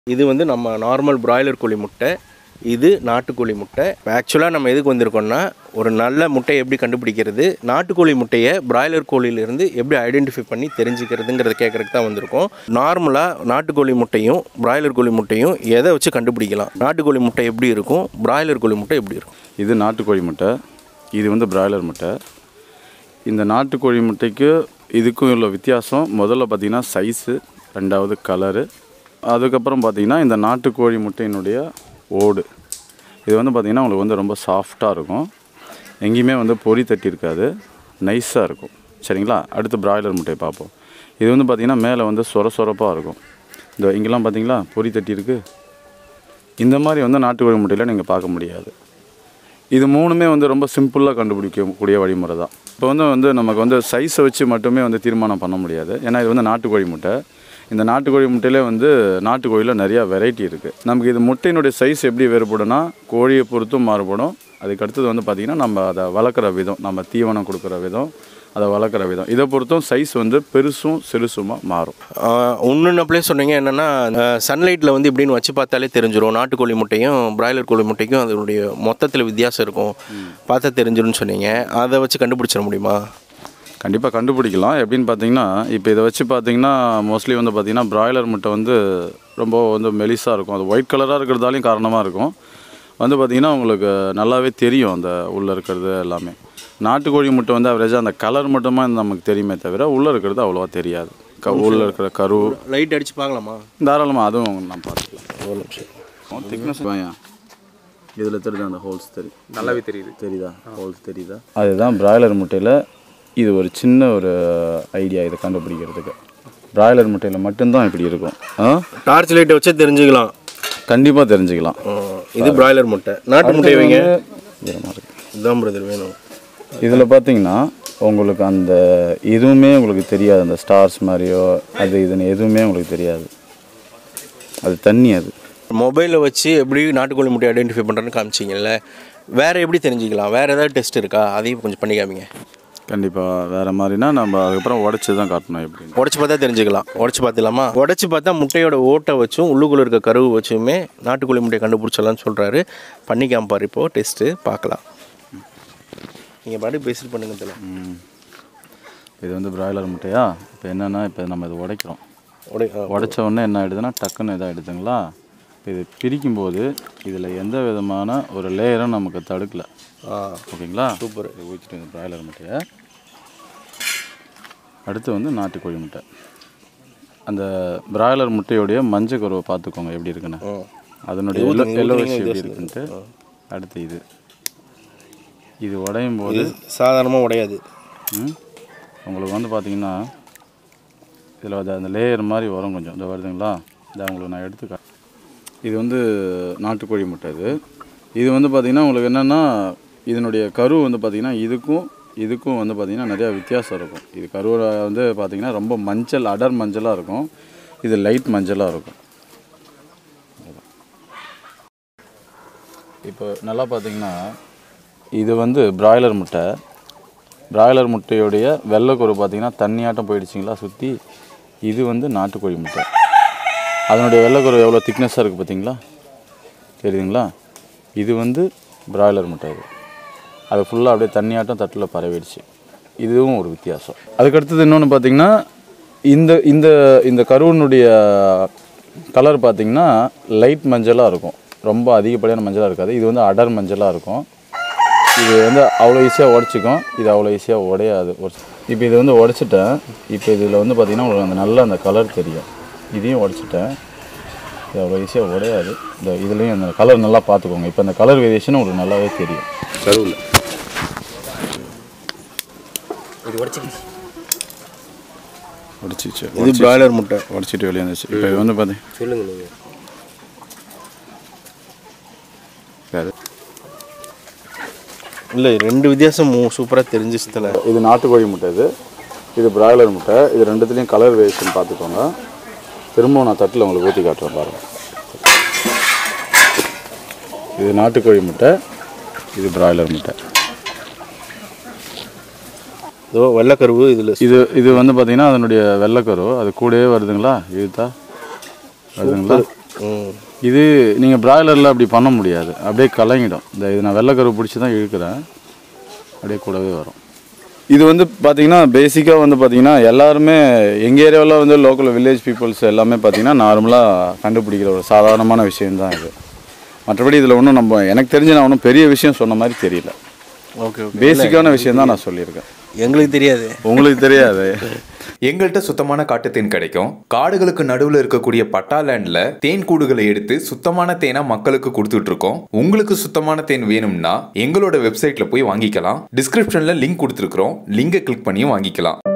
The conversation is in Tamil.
இது வந்து நம்ம நார்மல் பிராய்லர் கோழி முட்டை இது நாட்டுக்கோழி முட்டை ஆக்சுவலாக நம்ம எதுக்கு வந்திருக்கோம்னா ஒரு நல்ல முட்டையை எப்படி கண்டுபிடிக்கிறது நாட்டுக்கோழி முட்டையை பிராய்லர் கோழியிலேருந்து எப்படி ஐடென்டிஃபை பண்ணி தெரிஞ்சுக்கிறதுங்கிறத கேட்குறதுக்கு தான் வந்திருக்கோம் நார்மலாக நாட்டுக்கோழி முட்டையும் பிராய்லர் கோழி முட்டையும் எதை வச்சு கண்டுபிடிக்கலாம் நாட்டுக்கோழி முட்டை எப்படி இருக்கும் பிராய்லர் கோழி முட்டை எப்படி இருக்கும் இது நாட்டுக்கோழி முட்டை இது வந்து பிராய்லர் முட்டை இந்த நாட்டுக்கோழி முட்டைக்கு இதுக்கும் உள்ள வித்தியாசம் முதல்ல பார்த்தீங்கன்னா சைஸு ரெண்டாவது கலரு அதுக்கப்புறம் பார்த்தீங்கன்னா இந்த நாட்டுக்கோழி முட்டையினுடைய ஓடு இது வந்து பார்த்திங்கன்னா உங்களுக்கு வந்து ரொம்ப சாஃப்டாக இருக்கும் எங்கேயுமே வந்து பொறி தட்டி இருக்காது நைஸாக இருக்கும் சரிங்களா அடுத்து பிராய்லர் முட்டையை பார்ப்போம் இது வந்து பார்த்திங்கன்னா மேலே வந்து சொர சொரப்பாக இருக்கும் இந்த இங்கெல்லாம் பார்த்தீங்களா பொறி தட்டி இருக்குது இந்த மாதிரி வந்து நாட்டுக்கோழி முட்டையில் நீங்கள் பார்க்க முடியாது இது மூணுமே வந்து ரொம்ப சிம்பிளாக கண்டுபிடிக்கக்கூடிய வழிமுறை தான் இப்போ வந்து வந்து நமக்கு வந்து சைஸை வச்சு மட்டுமே வந்து தீர்மானம் பண்ண முடியாது ஏன்னா இது வந்து நாட்டுக்கோழி முட்டை இந்த நாட்டுக்கோழி முட்டையிலே வந்து நாட்டுக்கோழியில் நிறையா வெரைட்டி இருக்குது நமக்கு இது முட்டையினுடைய சைஸ் எப்படி வேறுபடும்னா கோழியை பொறுத்தும் மாறுபடும் அதுக்கு அடுத்தது வந்து பார்த்திங்கன்னா நம்ம அதை வளர்க்குற விதம் நம்ம தீவனம் கொடுக்குற விதம் அதை வளர்க்குற விதம் இதை பொறுத்தும் சைஸ் வந்து பெருசும் சிறுசுமா மாறும் இன்னொன்று அப்படியே சொன்னீங்க என்னென்னா சன்லைட்டில் வந்து இப்படின்னு வச்சு பார்த்தாலே தெரிஞ்சிடும் நாட்டுக்கோழி முட்டையும் பிராய்லர் கோழி முட்டைக்கும் அதனுடைய மொத்தத்தில் வித்தியாசம் இருக்கும் பார்த்தா தெரிஞ்சிரும்னு சொன்னீங்க அதை வச்சு கண்டுபிடிச்சிட முடியுமா கண்டிப்பாக கண்டுபிடிக்கலாம் எப்படின்னு பார்த்தீங்கன்னா இப்போ இதை வச்சு பார்த்தீங்கன்னா மோஸ்ட்லி வந்து பார்த்தீங்கன்னா பிராய்லர் முட்டை வந்து ரொம்ப வந்து மெலிசாக இருக்கும் அது ஒயிட் கலராக இருக்கிறதாலையும் காரணமாக இருக்கும் வந்து பார்த்தீங்கன்னா உங்களுக்கு நல்லாவே தெரியும் அந்த உள்ளே இருக்கிறது எல்லாமே நாட்டுக்கோழி முட்டை வந்து அவரேஜாக அந்த கலர் மட்டுமா நமக்கு தெரியுமே தவிர உள்ளே இருக்கிறது அவ்வளோவா தெரியாது க உள்ளே இருக்கிற கரு லைட் அடித்து பார்க்கலாமா தாராளமாக அதுவும் நம்ம பார்த்துக்கலாம் ஒரு நிமிஷம் திக்னஸ் இதில் தெரியுது அந்த ஹோல்ஸ் தெரியும் நல்லாவே தெரியுது தெரியுதா ஹோல்ஸ் தெரியுதா அதுதான் பிராய்லர் முட்டையில் இது ஒரு சின்ன ஒரு ஐடியா இதை கண்டுபிடிக்கிறதுக்கு பிராய்லர் முட்டையில் மட்டும்தான் இப்படி இருக்கும் ஆ டார்ச் லைட்டை வச்சே தெரிஞ்சுக்கலாம் கண்டிப்பாக தெரிஞ்சுக்கலாம் இது பிராய்லர் முட்டை நாட்டு முட்டை வைங்க ஈரமாக இருக்கு இதுதான் பிரதர் வேணும் இதில் பார்த்தீங்கன்னா உங்களுக்கு அந்த எதுவுமே உங்களுக்கு தெரியாது அந்த ஸ்டார்ஸ் மாதிரியோ அது இதுன்னு எதுவுமே உங்களுக்கு தெரியாது அது தண்ணி அது மொபைலில் வச்சு எப்படி நாட்டுக்கோழி முட்டை ஐடென்டிஃபை பண்ணுறேன்னு காமிச்சிங்கல்ல வேறு எப்படி தெரிஞ்சுக்கலாம் வேறு ஏதாவது டெஸ்ட் இருக்கா அதையும் கொஞ்சம் பண்ணி காமிங்க கண்டிப்பாக வேறு மாதிரினா நம்ம அதுக்கப்புறம் உடச்சி தான் காட்டணும் எப்படின்னு உடச்சி பார்த்தா தெரிஞ்சுக்கலாம் உடச்சி பார்த்துலாமா உடச்சி பார்த்தா முட்டையோட ஓட்டை வச்சும் உள்ளுக்குள்ளே இருக்க கருவு வச்சுமே நாட்டுக்கோழி முட்டையை கண்டுபிடிச்சலாம்னு சொல்கிறாரு பண்ணி காமிப்பார் இப்போது டெஸ்ட்டு பார்க்கலாம் நீங்கள் பாட்டு பேசிட்டு பண்ணுங்க தெரியல ம். இது வந்து பிராய்லர் முட்டையா இப்போ என்னென்னா இப்போ நம்ம இது உடைக்கிறோம் உடை ஆ, உடைச்ச உடனே என்ன ஆகிடுதுன்னா டக்குன்னு இதாகிடுதுங்களா இப்போ இது பிரிக்கும்போது இதில் எந்த விதமான ஒரு லேயரும் நமக்கு தடுக்கல ஆ ஓகேங்களா சூப்பர் ஊற்றிட்டு இந்த பிராய்லர் முட்டையை அடுத்து வந்து நாட்டுக்கோழி முட்டை அந்த பிராய்லர் முட்டையோடைய மஞ்சள் கருவை பார்த்துக்கோங்க எப்படி இருக்குன்னு ம். அதனுடைய எல்லோ எல்லோவிஷ் எப்படி இருக்குன்ட்டு அடுத்து இது இது உடையும் போது இது சாதாரணமாக உடையாது ம், உங்களுக்கு வந்து பார்த்தீங்கன்னா இதில் அது அந்த லேயர் மாதிரி வரும் கொஞ்சம் இந்த வருதுங்களா இதை உங்களுக்கு நான் எடுத்து கா- இது வந்து நாட்டுக்கோழி முட்டை இது இது வந்து பார்த்திங்கன்னா உங்களுக்கு என்னென்னா இதனுடைய கரு வந்து பார்த்திங்கன்னா இதுக்கும் இதுக்கும் வந்து பார்த்திங்கன்னா நிறையா வித்தியாசம் இருக்கும் இது கருவில் வந்து பார்த்திங்கன்னா ரொம்ப மஞ்சள் அடர் மஞ்சளாக இருக்கும் இது லைட் மஞ்சளாக இருக்கும் இப்போ நல்லா பார்த்தீங்கன்னா இது வந்து பிராய்லர் முட்டை பிராய்லர் முட்டையுடைய வெள்ளைக்கரு பார்த்தீங்கன்னா தண்ணியாட்டம் போயிடுச்சிங்களா சுற்றி இது வந்து நாட்டுக்கோழி முட்டை அதனுடைய வெள்ளைக்கரு எவ்வளோ திக்னஸாக இருக்குது பார்த்தீங்களா தெரியுதுங்களா இது வந்து பிராய்லர் முட்டை இது அது ஃபுல்லாக அப்படியே தண்ணியாட்டம் தட்டில் பரவிடுச்சு இதுவும் ஒரு வித்தியாசம் அதுக்கடுத்தது இன்னொன்று பார்த்தீங்கன்னா இந்த இந்த இந்த கருவனுடைய கலர் பார்த்தீங்கன்னா லைட் மஞ்சளாக இருக்கும் ரொம்ப அதிகப்படியான மஞ்சளாக இருக்காது இது வந்து அடர் மஞ்சளாக இருக்கும் இது வந்து அவ்வளோ ஈஸியாக உடச்சிக்கும் இது அவ்வளோ ஈஸியாக உடையாது ஒரு இப்போ இது வந்து உடச்சிட்டேன் இப்போ இதில் வந்து பார்த்திங்கன்னா உங்களுக்கு அந்த நல்ல அந்த கலர் தெரியும் இதையும் உடச்சிட்டேன் இது அவ்வளோ ஈஸியாக உடையாது இந்த இதுலேயும் அந்த கலர் நல்லா பார்த்துக்கோங்க இப்போ அந்த கலர் வேரியேஷன் உங்களுக்கு நல்லாவே தெரியும் கருவில் இது உடச்சிக்கிச்சு உடச்சிச்சு இது பிராய்லர் முட்டை உடச்சிட்டு வெளியே வந்துச்சு இப்போ இது வந்து பார்த்தி சொல்லுங்க நீங்கள் வேறு இல்லை ரெண்டு வித்தியாசம் சூப்பராக தெரிஞ்சிச்சு தல இது நாட்டுக்கோழி முட்டை இது இது பிராய்லர் முட்டை இது ரெண்டுத்துலேயும் கலர் வேரியேஷன் பார்த்துக்கோங்க திரும்பவும் நான் தட்டில் உங்களுக்கு ஊற்றி காட்டுறேன் பாருங்கள் இது நாட்டுக்கோழி முட்டை இது பிராய்லர் முட்டை இதோ வெள்ளைக்கருவு இதில் இது இது வந்து பார்த்தீங்கன்னா அதனுடைய வெள்ளைக்கரு அது கூடவே வருதுங்களா இழுத்தா வருதுங்களா ம் இது நீங்கள் பிராய்லரில் அப்படி பண்ண முடியாது அப்படியே கலங்கிடும் இந்த இது நான் வெள்ளைக்கரு பிடிச்சி தான் இழுக்கிறேன் அப்படியே கூடவே வரும் இது வந்து பார்த்தீங்கன்னா பேசிக்காக வந்து பார்த்தீங்கன்னா எல்லாருமே எங்கள் ஏரியாவில் வந்து லோக்கல் வில்லேஜ் பீப்புள்ஸ் எல்லாமே பார்த்தீங்கன்னா நார்மலாக கண்டுபிடிக்கிற ஒரு சாதாரணமான விஷயம்தான் இது மற்றபடி இதில் ஒன்றும் நம்ம எனக்கு தெரிஞ்சு நான் ஒன்றும் பெரிய விஷயம் சொன்ன மாதிரி தெரியல ஓகே ஓகே பேசிக்கான விஷயம் தான் நான் சொல்லியிருக்கேன் எங்களுக்கு தெரியாது உங்களுக்கு தெரியாது எங்கள்கிட்ட சுத்தமான காட்டுத்தேன் கிடைக்கும் காடுகளுக்கு நடுவில் இருக்கக்கூடிய பட்டா லேண்ட்ல தேன் கூடுகளை எடுத்து சுத்தமான தேனா மக்களுக்கு கொடுத்துட்டு இருக்கோம் உங்களுக்கு சுத்தமான தேன் வேணும்னா எங்களோட வெப்சைட்ல போய் வாங்கிக்கலாம் டிஸ்கிரிப்ஷன்ல லிங்க் கொடுத்துருக்கோம் லிங்கை கிளிக் பண்ணியும் வாங்கிக்கலாம்